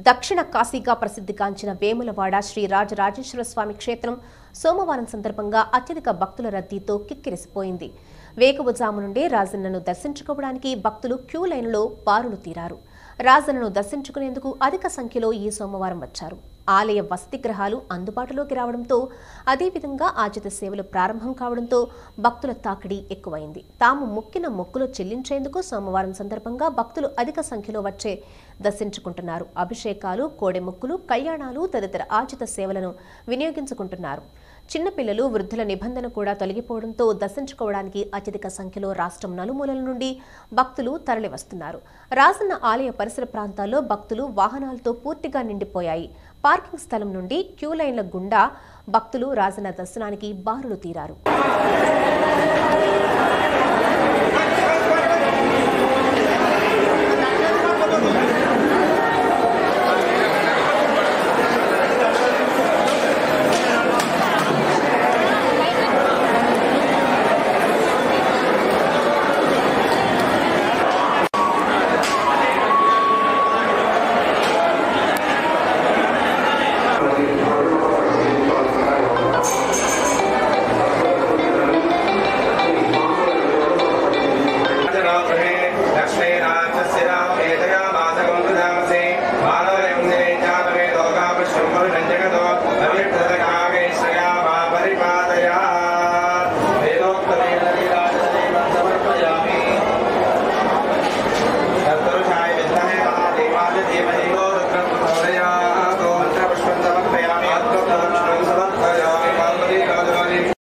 దక్షిణ కాశీగా ప్రసిద్ధిగాంచిన వేములవాడ శ్రీ రాజరాజేశ్వర స్వామి క్షేత్రం సోమవారం సందర్భంగా అత్యధిక భక్తుల రద్దీతో కిక్కిరిసిపోయింది వేకువజాము నుండే రాజన్నను దర్శించుకోవడానికి భక్తులు క్యూ లైన్లో బారులు తీరారు రాజన్నను దర్శించుకునేందుకు అధిక సంఖ్యలో ఈ సోమవారం వచ్చారు ఆలయ వసతి గృహాలు అందుబాటులోకి రావడంతో అదేవిధంగా ఆచిత సేవలు ప్రారంభం కావడంతో భక్తుల తాకిడి ఎక్కువైంది తాము మొక్కిన మొక్కులు చెల్లించేందుకు సోమవారం సందర్భంగా భక్తులు అధిక సంఖ్యలో వచ్చే దర్శించుకుంటున్నారు అభిషేకాలు కోడెముక్కులు కళ్యాణాలు తదితర ఆచిత సేవలను వినియోగించుకుంటున్నారు చిన్నపిల్లలు వృద్ధుల నిబంధన కూడా తొలగిపోవడంతో దర్శించుకోవడానికి అత్యధిక సంఖ్యలో రాష్ట్రం నలుమూలల నుండి భక్తులు తరలివస్తున్నారు రాజన్న ఆలయ పరిసర ప్రాంతాల్లో భక్తులు వాహనాలతో పూర్తిగా నిండిపోయాయి పార్కింగ్ స్థలం నుండి క్యూ లైన్ల గుండా భక్తులు రాజన్న దర్శనానికి బారులు తీరారు